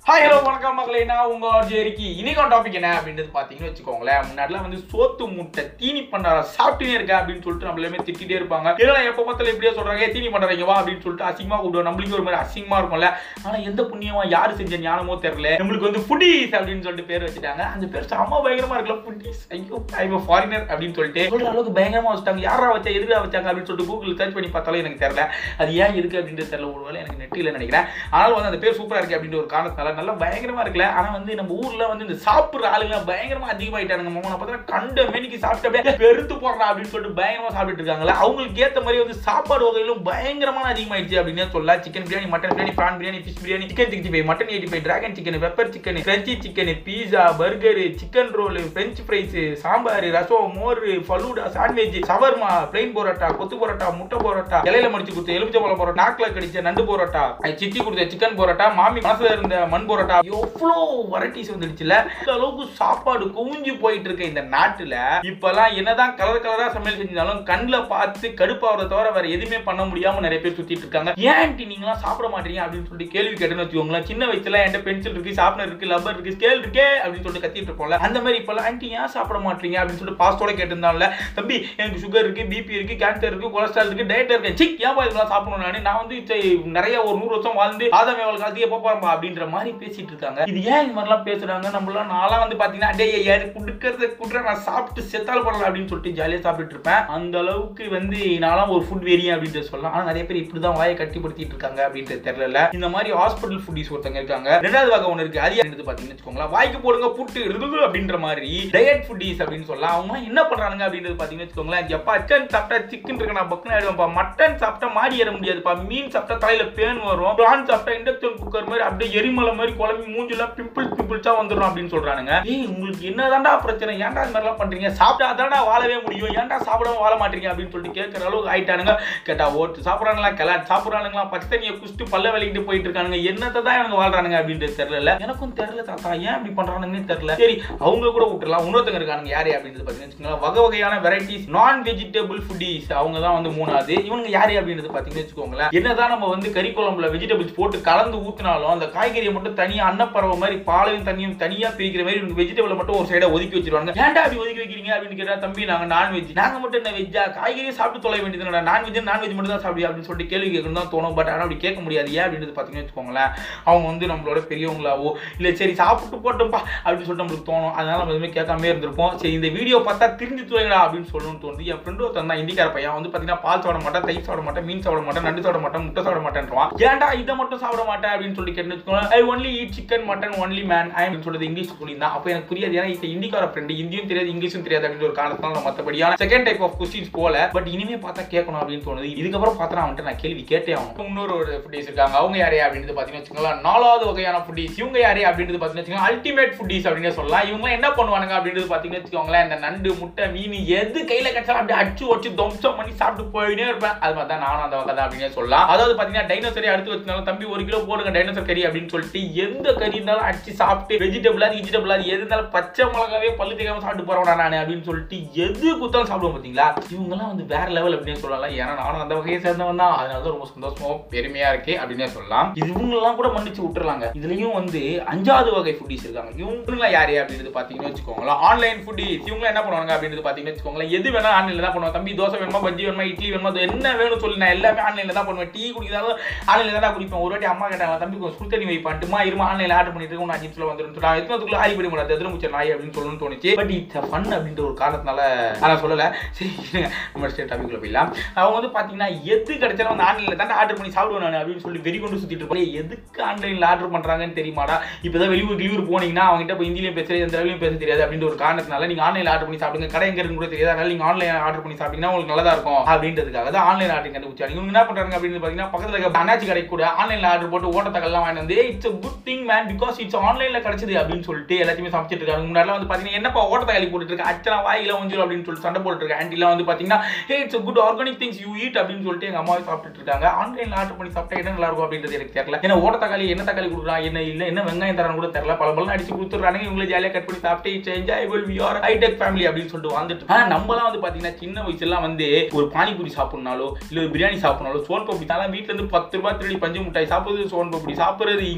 hi hello வணக்கம் மக்களே நான் உங்க ஆர்ஜேரிக்கு இன்னைக்கு டாபிக் என்ன அப்படின்றது பார்த்தீங்கன்னு வச்சுக்கோங்களேன் முன்னாடிலாம் வந்து சோத்து முட்டை தீனி பண்டார சாப்பிட்டுனே இருக்க அப்படின்னு சொல்லிட்டு நம்ம எல்லாமே திட்டிட்டே இருப்பாங்க இதெல்லாம் எப்போ பார்த்தாலும் எப்படியா சொல்றாங்க "ஏய், தீனி பண்றாங்க வா அப்படின்னு சொல்லிட்டு அசிங்கமா கூப்பிடுவோம் நம்மளுக்கு ஒரு மாதிரி அசிங்கமா இருக்கும்ல ஆனா எந்த புண்ணியமா யாரு செஞ்ச ஞானமோ தெரியல நம்மளுக்கு வந்து ஃபுட்டீஸ் அப்படின்னு சொல்லிட்டு பேர் வச்சுட்டாங்க அந்த பேர் செம்ம பயங்கரமா இருக்குல்ல ஃபுட்டீஸ் ஐயோ ஐ ஃபாரினர் அப்படின்னு சொல்லிட்டு சொல்ற அளவுக்கு பயங்கரமா வச்சுட்டாங்க யாரா வச்சா எதுக்கா வச்சாங்க அப்படின்னு சொல்லிட்டு கூகுள் சர்ச் பண்ணி பார்த்தாலும் எனக்கு தெரியல அது ஏன் இருக்கு அப்படின்றது தெரியல ஒருவேளை எனக்கு நெட்டில் நினைக்கிறேன் ஆனால் வந்து அந்த பேர் சூப்பரா இருக்கு அப்படின்ற ஒரு காரணத்தால நல்லா பயங்கரமா இருக்குல்ல ஆனா வந்து நம்ம ஊர்ல வந்து இந்த சாப்பிடுற ஆளுங்க பயங்கரமா அதிகமாயிட்டானுங்க மாமா பார்த்தா கண்ட மேனிக்கு சாப்பிட்டு அப்படியே பெருத்து போடுறா அப்படின்னு சொல்லிட்டு பயங்கரமா சாப்பிட்டு இருக்காங்கல்ல அவங்களுக்கு ஏத்த மாதிரி வந்து சாப்பாடு வகையிலும் பயங்கரமான அதிகமாயிடுச்சு அப்படின்னு சொல்லலாம் chicken biryani mutton biryani prawn biryani fish biryani chicken sixty five mutton eighty five dragon chicken pepper chicken crunchy chicken pizza burger chicken roll French fries sambar rasam மோர் falooda sandwich shawarma plain parotta kothu parotta முட்டை பரோட்டா இலையில மடிச்சு கொடுத்த எலுமிச்சம்பழம் பரோட்டா நாக்கில் கடிச்ச நண்டு பரோட்டா சித்தி கொடுத்த சிக்கன் பரோட்டா மாமி மனசுல இருந்த மண் பரோட்டா எவ்வளோ வெரைட்டிஸ் வந்துடுச்சுல இந்த அளவுக்கு சாப்பாடு குவிஞ்சு போயிட்டு இருக்க இந்த நாட்டுல இப்பெல்லாம் என்னதான் கலர் கலரா சமையல் செஞ்சாலும் கண்ணில் பார்த்து கடுப்பாவதை தவிர வேற எதுவுமே பண்ண முடியாம நிறைய பேர் சுத்திட்டு இருக்காங்க ஏன் ஆண்டி நீங்களாம் சாப்பிட மாட்டீங்க அப்படின்னு சொல்லிட்டு கேள்வி கேட்டுன்னு வச்சுக்கோங்களேன் சின்ன வயசுல என்கிட்ட பென்சில் இருக்கு ஷார்ப்னர் இருக்கு லப்பர் இருக்கு ஸ்கேல் இருக்கே அப்படின்னு சொல்லிட்டு கத்திட்டு இருப்போம்ல அந்த மாதிரி இப்பெல்லாம் ஆண்டி ஏன் சாப்பிட மாட்டீங்க அப்படின்னு சொல்லிட்டு பாஸ்டோட கேட்டிருந்தான்ல தம்பி எனக்கு சுகர் இருக்கு பிபி இருக்கு கேன்சர் இருக்கு கொலஸ்ட்ரால் இருக்கு டயட் இருக்கு சிக் ஏன் இதெல்லாம் சாப்பிடணும் நானு நான் வந்து சரி, நிறைய ஒரு நூறு வருஷம் வாழ்ந்து ஆதாம் எவ்வளவு காலத்துக்கு எப்போ போறோம்பா அப்படின்ற மாதிரி பேசிட்டு இருக்காங்க இது ஏன் இந்த மாதிரிலாம் பேசுறாங்க நம்மளாம் நான்லாம் வந்து பாத்தீங்கன்னா டே யாரு குடுக்கறத குடுற நான் சாப்பிட்டு செத்தால் பரல அப்படின்னு சொல்லிட்டு ஜாலியா சாப்பிட்டுட்டு இருப்பேன் அந்த அளவுக்கு வந்து நான்லாம் ஒரு ஃபுட் வேரியன் அப்படின்ட்டு சொல்லலாம் ஆனா நிறைய பேர் இப்படிதான் வாயை கட்டிப்படுத்திட்டு இருக்காங்க அப்படின்றது தெரியல இந்த மாதிரி ஹாஸ்பிட்டல் ஃபுட்டிஸ் ஒருத்தங்க இருக்காங்க ரெண்டாவது வகை ஒன்று இருக்கு அது என்னது பாத்தீங்கன்னு வச்சுக்கோங்களேன் வாய்க்கு போடுங்க புட்டு இருக்குது அப்படின்ற மாதிரி டயட் ஃபுட்டிஸ் அப்படின்னு சொல்லலாம் அவங்க என்ன பண்றாங்க அப்படின்றது பாத்தீங்கன்னு வச்சுக்கோங்களேன் எப்பா சிக்கன் சாப்பிட்டா சிக்கன் இருக்கு நான் பக்கம் ஆயிடுவேன்ப்பா மட்டன் சாப்பிட்டா மாடி ஏற முடியாதுப்பா மீன் சாப்பிட்டா தலையில பேன் வரும் பிரான் சாப்பிட்டா இண்டக்ஷன் குக்கர் மாதிரி அப்படியே எரிமலை மாதிரி குழம்பி மூஞ்சிலாம் பிம்பிள்ஸ் பிம்பிள்ஸா வந்துடும் அப்படின்னு சொல்றானுங்க ஏய் உங்களுக்கு என்னதான்டா பிரச்சனை ஏன்டா இந்த மாதிரிலாம் பண்றீங்க சாப்பிட்டா தான்டா வாழவே முடியும் ஏன்டா சாப்பிடாம வாழ மாட்டீங்க அப்படின்னு சொல்லிட்டு கேட்கற அளவுக்கு ஆயிட்டானுங்க கேட்டா ஓட்டு சாப்பிட்றானுங்களா கிளாட் சாப்பிட்றானுங்களா பச்சை தண்ணியை குடிச்சிட்டு பல்ல விளக்கிட்டு போயிட்டு இருக்கானுங்க என்னத்தை தான் இவங்க வாழ்றானுங்க அப்படின்றது தெரியல எனக்கும் தெரியல தாத்தா ஏன் இப்படி பண்றானுங்கன்னு தெரியல சரி அவங்க கூட விட்டுறலாம் இன்னொருத்தங்க இருக்கானுங்க யாரு அப்படின்றது பார்த்தீங்கன்னு வச்சுக்கோங்களேன் வகை வகையான வெரைட்டிஸ் நான் வெஜிடபிள் ஃபுட்டீஸ் அவங்க தான் வந்து மூணாவது இவங்க யாரு அப்படின்றது பார்த்தீங்கன்னு வச்சுக்கோங்களேன் என்னதான் நம்ம வந்து கறி குழம்புல வெஜிடபிள்ஸ் போட்டு கலந்து ஊத்தினாலும் அந்த காய்கறியை மட்டும் தனியா அன்னப்பறவை மாதிரி பாலையும் தண்ணியும் தனியா பிரிக்கிற மாதிரி இவங்க வெஜிடபிளை மட்டும் ஒரு சைடா ஒதுக்கி வச்சிருவாங்க ஏன்டா அப்படி ஒதுக்கி வைக்கிறீங்க அப்படின்னு கேட்டா தம்பி நாங்க நான்வெஜ் நாங்க மட்டும் என்ன வெஜ்ஜா காய்கறியை சாப்பிட்டு தொலை வேண்டியது நான்வெஜ் நான்வெஜ் மட்டும் தான் சாப்பிடுங்க அப்படின்னு சொல்லிட்டு கேள்வி கேட்கணும் தான் தோணும் பட் ஆனால் அப்படி கேட்க முடியாது ஏன் அப்படின்றது பார்த்தீங்கன்னு வச்சுக்கோங்களேன் அவங்க வந்து நம்மளோட பெரியவங்களாவோ இல்லை சரி சாப்பிட்டு போட்டோம்ப்பா அப்படின்னு சொல்லிட்டு நம்மளுக்கு தோணும் அதனால நம்ம எதுவுமே கேட்காம இருந்திருப்போம் சரி இந்த வீடியோ பார்த்தா திருந்தி துறைங்களா அப்படின்னு சொல்லணும்னு தோணுது என் ஃப்ரெண்டு ஒருத்தன் தான் இந்திக்கார பையன் வந்து பார்த்தீங்கன்னா பால் சாப்பிட மாட்டேன் தயிர் சாப்பிட மாட்டேன் மீன் சாப்பிட மாட்டேன் நண்டு சாப்பிட மாட்டேன் முட்டை சாப்பிட மாட்டேன்றான் ஏன்டா இதை மட்டும் சாப்பிட மாட்டேன் அப்படின்னு சொல்லி கேட்டு வச்சுக்கோங்களேன் I only eat chicken mutton only man I சொல்றது இங்கிலீஷ் சொல்லியிருந்தான் அப்போ எனக்கு புரியாது ஏன்னா இப்போ இந்திக்கார ஃப்ரெண்டு இந்தியும் தெரியாது இங்கிலீஷும் தெரியாது அப்படின்ற ஒரு காரணத்தினால நான் மற்றபடியான செகண்ட் டைப் ஆஃப் கொஸ்டின்ஸ் போல பட் இனிமே பார்த்தா கேட்கணும் அப்படின்னு தோணுது இதுக்கப்புறம் பார்த்தா அவன்கிட்ட நான் கேள்வி கேட்டே ஆகணும் இன்னொரு ஒரு ஃபுட்டீஸ் இருக்காங்க அவங்க யாரே அப்படின்னு பார்த்தீங்கன்னு வச்சுக்கோங்களேன் நாலாவது வகையான ஃபுட்டீஸ் இவங்க யாரே அப்படின்றது பார்த்தீங்கன்னு வச்சுக்கோங்க அல்டிமேட் ஃபுட்டீஸ் அப்படின்னு சொல்லலாம் இவங்க என்ன பண்ணுவானுங்க அப்படின்றது பார்த்தீங்கன்னு வச்சுக்கோங்களேன் இந்த நண்டு முட்டை மீன் எது கையில கிடைச்சாலும் அப்படியே அடிச்சு வச்சு தம்சம் பண்ணி சாப்பிட்டு போயினே இருப்பேன் அது மாதிரி தான் நானும் அந்த வகை தான் அப்படின்னே சொல்லலாம் அதாவது பார்த்தீங்கன்னா டைனோசரே அடுத்து வச்சுனாலும் தம்பி ஒரு கிலோ போடுங்க டைனோசர் கறி அப்படின்னு சொல்லிட்டு எந்த கறி இருந்தாலும் அடிச்சு சாப்பிட்டு வெஜிடபிள் அது வெஜிடபிள் அது எது இருந்தாலும் பச்சை மிளகாவே பல்லு தேக்காம சாப்பிட்டு போறவனா நான் அப்படின்னு சொல்லிட்டு எது குத்தாலும் சாப்பிடுவோம் பார்த்தீங்களா இவங்கெல்லாம் வந்து வேற லெவல் அப்படின்னு சொல்லலாம் ஏன்னா நானும் அந்த வகையை சேர்ந்தவன் தான் அதனால தான் ரொம்ப சந்தோஷமா பெருமையா இருக்கு அப்படின்னே சொல்லலாம் இது இவங்கெல்லாம் கூட மன்னிச்சு விட்டுறலாங்க இதுலயும் வந்து அஞ்சாவது வகை ஃபுட்டீஸ் இருக்காங்க இவங்களாம் யாரு அப்படின்றது பாத்தீங்கன்னு வச்சுக்கோங்களேன் ஆன்லைன் ஃபுட்டீஸ் இவங்க என்ன பண்ணுவாங்க அப்படின்றது பாத்தீங்கன்னு வச்சுக்கோங்களேன் எது வேணா ஆன்லைன்ல தான் பண்ணுவாங்க தம்பி தோசை வேணுமா பஜ்ஜி வேணுமா இட்லி வேணுமா அது என்ன வேணும் சொல்லி நான் எல்லாமே ஆன்லைன்ல தான் பண்ணுவேன் டீ குடிக்கிறதாலும் ஆன்லைன்ல தான் குடிப்பேன் ஒரு வாட்டி அம்மா கேட்டாங்க தம்பி கொஞ்சம் சுடு தண்ணி வைப்பான்ட்டுமா இருமா ஆன்லைன்ல ஆர்டர் பண்ணிட்டு இருக்கோம் நான் ஜிப்ஸ்ல வந்துடும் சொல்லி எத்தனத்துக்குள்ள ஆரி பண்ணி முடியாது எதிர முடிச்ச நாய் அப்படின்னு சொல்லணும்னு தோணுச்சு பட் இட்ஸ் ஃபன் அப்படின்ற ஒரு காரணத்தினால நான் சொல்லல சரி இருங்க, நம்ம ஸ்டேட் டாபிக்ல போயிடலாம் அவங்க வந்து பாத்தீங்கன்னா எது கிடைச்சாலும் வந்து ஆன்லைன்ல தான் ஆர்டர் பண்ணி சாப்பிடுவேன் நான் அப்படின்னு சொல்லி வெறி கொண்டு சுத்திட்டு இருப்பேன் எதுக்கு ஆன்லைன்ல ஆர்டர் பண்றாங்கன்னு தெரியுமாடா இப்பதான் வெளியூர் வெளியூர் போனீங்கன்னா அவங்ககிட்ட போய் ஹிந்திலையும் பேசுறது எந்த அளவுலையும் பேச தெரியாது அப்படின்ற ஒரு காரணத்தினால நீங்க ஆன்லைன்ல ஆர்டர் பண்ணி சாப்பிடுங்க கடை எங்க இருக்குன்னு கூட தெரியாது அதனால நீங்க ஆன்லைன் ஆர்டர் பண்ணி சாப்பிட்டீங்கன்னா உங்களுக்கு நல்லதா இருக்கும் அப்படின்றதுக்காக தான் ஆன்லைன் ஆர்டர் கண்டுபிடிச்சாங்க இவங்க என்ன பண்றாங்க அப்படின்னு பாத்தீங்கன்னா பக்கத்துல இருக்க அண்ணாச்சி கடை கூட ஆன்லைன்ல ஆர்டர் போட்டு ஓட்டத்தக்கெல்லாம் வாங்கி வந்து it's good thing man because it's ஆன்லைன்ல கிடைச்சது அப்படின்னு சொல்லிட்டு எல்லாத்தையுமே சமைச்சிட்டு இருக்காங்க முன்னாடி வந்து பாத்தீங்கன்னா என்னப்பா ஓட்டத்தக்காளி போட்டுட்டு இருக்க அச்சனா வாயில ஒஞ்சிரும் அப்படின்னு சொல்லிட்டு சண்டை போட்டு இருக்க ஆண்டிலாம் வந்து பாத்தீங்கன்னா hey it's good organic things you eat அப்படின்னு சொல்லிட்டு எங்க அம்மாவை சாப்பிட்டுட்டு இருக்காங்க ஆன்லைன்ல ஆர்டர் பண்ணி சாப்பிட்டா என்ன நல்லா இருக்கும் அப்படின்றது எனக்கு தெரியல ஏன்னா ஓட்ட தக்காளி என்ன தக்காளி கொடுக்குறான் என்ன இல்ல என்ன வெங்காயம் தரான்னு கூட தெரியல பல பலம் அடிச்சு கொடுத்துறாங்க இவங்களை ஜாலியா கட் பண்ணி சாப்பிட்டு it's enjoyable we are high tech family அப்படின்னு சொல்லிட்டு வந்துட்டு ஆனா நம்மலாம் வந்து பாத்தீங்கன்னா சின்ன வயசுலாம் வந்து ஒரு பானிபூரி சாப்பிடணும்னாலோ இல்ல ஒரு பிரியாணி சாப்பிடணும் சோன் பப்படி தான் வீட்ல இருந்து பத்து ரூபாய் திருடி பஞ்சு மிட்டாய் சாப்பிடுறது சோன் பப்படி சாப்பிடுறது இங்க இருந்து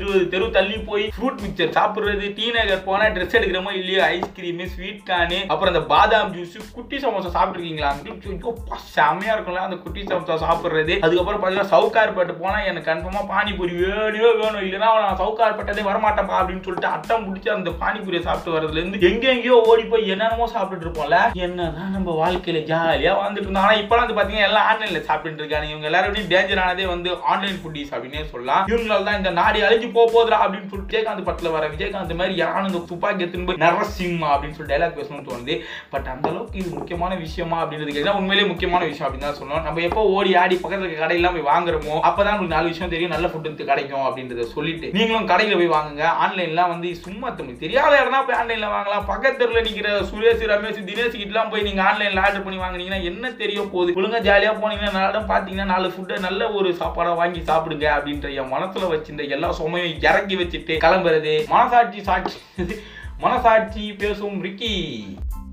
இருபது தெரு தள்ளி போய் ஃப்ரூட் மிக்சர் சாப்பிடுறது டீ நகர் போனா ட்ரெஸ் எடுக்கிறோமோ இல்லையோ ஐஸ்கிரீம் ஸ்வீட் கார்னு அப்புறம் அந்த பாதாம் ஜூஸ் குட்டி சமோசா சாப்பிட்டுருக்கீங்களா ஐயோ, பா, செமையா இருக்கும்ல அந்த குட்டி சமோசா சாப்பிடுறது அதுக்கப்புறம் பாத்தீங்கன்னா சவுகார்பேட்டு போனா எனக்கு கன்ஃபார்மா பானிபூரி வேணுமே வேணும் இல்லைன்னா நான் சவுகார்பேட்டதே வரமாட்டேன்ப்பா அப்படின்னு சொல்லிட்டு அட்டம் பிடிச்சி அந்த பானிபூரியை சாப்பிட்டு வரதுல இருந்து எங்க எங்கேயோ ஓடி போய் என்னென்னமோ சாப்பிட்டுட்டு இருப்போம்ல என்னதான் நம்ம வாழ்க்கையில ஜாலியா வாழ்ந்துட்டு இருந்தோம் ஆனா இப்பெல்லாம் வந்து பாத்தீங்கன்னா எல்லாம் ஆன்லைன்ல சாப்பிட்டு இருக்காங்க இவங்க எல்லாரும் டேஞ்சர் ஆனதே வந்து ஆன்லைன் ஃபுட்டிஸ் அப்படின்னே சொல்லலாம் இவங்களால தான் இந்த நாடு அழிஞ்சு போக போதுடா அப்படின்னு சொல்லிட்டு விஜயகாந்த் படத்துல வர விஜயகாந்த் மாதிரி யாரும் இந்த துப்பாக்கி எடுத்துன்னு போய் நரசிம்மா அப்படின்னு சொல்லி டைலாக் பேசணும்னு தோணுது பட் அந்த அளவுக்கு இது முக்கியமான விஷயமா அப்படின்றது கேட்டா உண்மையிலேயே முக்கியமான விஷயம் அப்படின்னு தான் சொல்லணும் நம்ம எப்போ ஓடி ஆடி பக்கத்துல இருக்க கடையெல்லாம் போய் வாங்குறோமோ அப்பதான் உங்களுக்கு நாலு விஷயம் தெரியும் நல்ல ஃபுட் கிடைக்கும் அப்படின்றத சொல்லிட்டு நீங்களும் கடையில போய் வாங்குங்க ஆன்லைன்லாம் வந்து சும்மா தமிழ் தெரியாத இடம்னா போய் ஆன்லைன்ல வாங்கலாம் பக்கத்துல நிக்கிற சுரேஷ் ரமேஷ் தினேஷ் கிட்டலாம் போய் நீங்க ஆன்லைன்ல ஆர்டர் பண்ணி வாங்குனீங்கன்னா என்ன தெரிய போகுது ஒழுங்கா ஜாலியா போனீங்கன்னா நாலு இடம் பாத்தீங்கன்னா நாலு ஃபுட்டை நல்ல ஒரு சாப்பாடா வாங்கி சாப்பிடுங்க அப்படின்ற என் மனசுல வச்சிருந்த எல்லா சுமையும் இறக்கி வச்சுட்டு கிளம்புறது மனசாட்சி சாட்சி மனசாட்சி பேசும் ரிக்கி